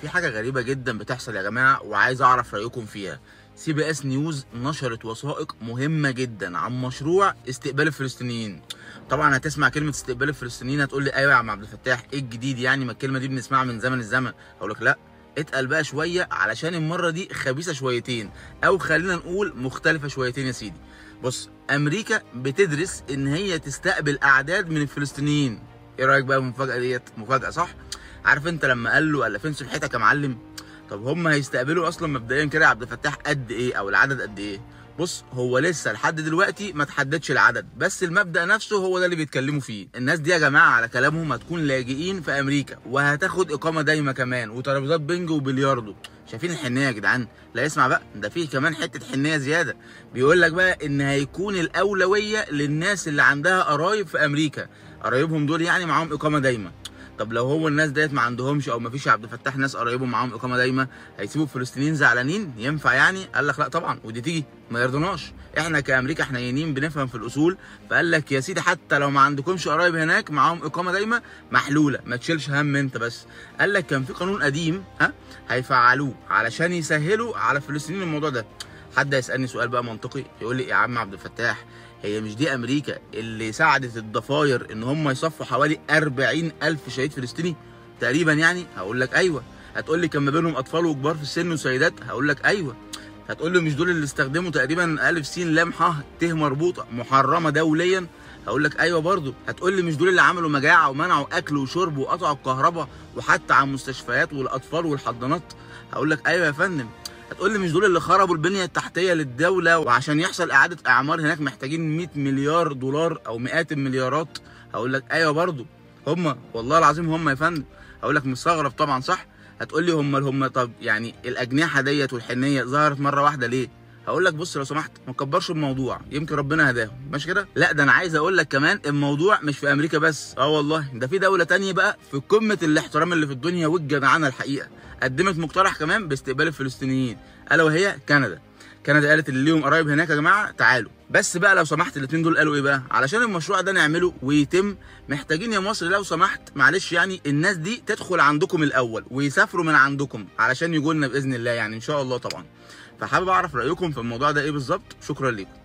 في حاجه غريبه جدا بتحصل يا جماعه وعايز اعرف رايكم فيها سي بي اس نيوز نشرت وثائق مهمه جدا عن مشروع استقبال الفلسطينيين طبعا هتسمع كلمه استقبال الفلسطينيين هتقول لي ايوه يا عم عبد الفتاح ايه الجديد يعني ما الكلمه دي بنسمعها من زمن الزمن اقول لك لا اتقل بقى شويه علشان المره دي خبيثه شويتين او خلينا نقول مختلفه شويتين يا سيدي بص امريكا بتدرس ان هي تستقبل اعداد من الفلسطينيين ايه رايك بقى المفاجاه ديت مفاجاه صح عارف انت لما قال له قال فين سلحتك يا معلم طب هم هيستقبلوا اصلا مبدئيا كده يا عبد الفتاح قد ايه او العدد قد ايه بص هو لسه لحد دلوقتي ما تحددش العدد بس المبدا نفسه هو ده اللي بيتكلموا فيه الناس دي يا جماعه على كلامهم هتكون لاجئين في امريكا وهتاخد اقامه دايمه كمان وترابيزات بنج وبلياردو شايفين الحنيه يا جدعان لا اسمع بقى ده فيه كمان حته حنيه زياده بيقول لك بقى ان هيكون الاولويه للناس اللي عندها قرايب في امريكا قرايبهم دول يعني معاهم اقامه دايمه طب لو هو الناس ديت ما عندهمش او ما فيش عبد الفتاح ناس قرايبهم معاهم اقامه دايمه هيسيبوا الفلسطينيين زعلانين ينفع يعني قال لك لا طبعا ودي تيجي ما يرضوناش احنا كامريكا حنينين بنفهم في الاصول فقال لك يا سيدي حتى لو ما عندكمش قرايب هناك معاهم اقامه دايمه محلوله ما تشيلش هم انت بس قال لك كان في قانون قديم ها هيفعلوه علشان يسهلوا على الفلسطينيين الموضوع ده حد هيسالني سؤال بقى منطقي يقول لي يا عم عبد الفتاح هي مش دي امريكا اللي ساعدت الضفاير ان هم يصفوا حوالي 40 الف شهيد فلسطيني تقريبا يعني هقول لك ايوه هتقول لي كان ما بينهم اطفال وكبار في السن وسيدات هقول لك ايوه هتقول لي مش دول اللي استخدموا تقريبا الف س لام ح ت مربوطه محرمه دوليا هقول لك ايوه برضه هتقول لي مش دول اللي عملوا مجاعه ومنعوا اكل وشرب وقطعوا الكهرباء وحتى على المستشفيات والاطفال والحضانات هقول لك ايوه يا فندم هتقول لي مش دول اللي خربوا البنيه التحتيه للدوله وعشان يحصل اعاده اعمار هناك محتاجين 100 مليار دولار او مئات المليارات هقول لك ايوه برضه هم والله العظيم هم يا فندم هقول لك مستغرب طبعا صح هتقول لي هم هم طب يعني الاجنحه ديت والحنيه ظهرت مره واحده ليه هقول لك بص لو سمحت ما تكبرش الموضوع يمكن ربنا هداهم ماشي كده لا ده انا عايز اقول لك كمان الموضوع مش في امريكا بس اه والله ده في دوله تانية بقى في قمه الاحترام اللي في الدنيا والجدعنه الحقيقه قدمت مقترح كمان باستقبال الفلسطينيين الا وهي كندا كندا قالت اللي ليهم قرايب هناك يا جماعه تعالوا بس بقى لو سمحت الاثنين دول قالوا ايه بقى علشان المشروع ده نعمله ويتم محتاجين يا مصر لو سمحت معلش يعني الناس دي تدخل عندكم الاول ويسافروا من عندكم علشان يجوا لنا باذن الله يعني ان شاء الله طبعا فحابب اعرف رايكم في الموضوع ده ايه بالظبط شكرا لكم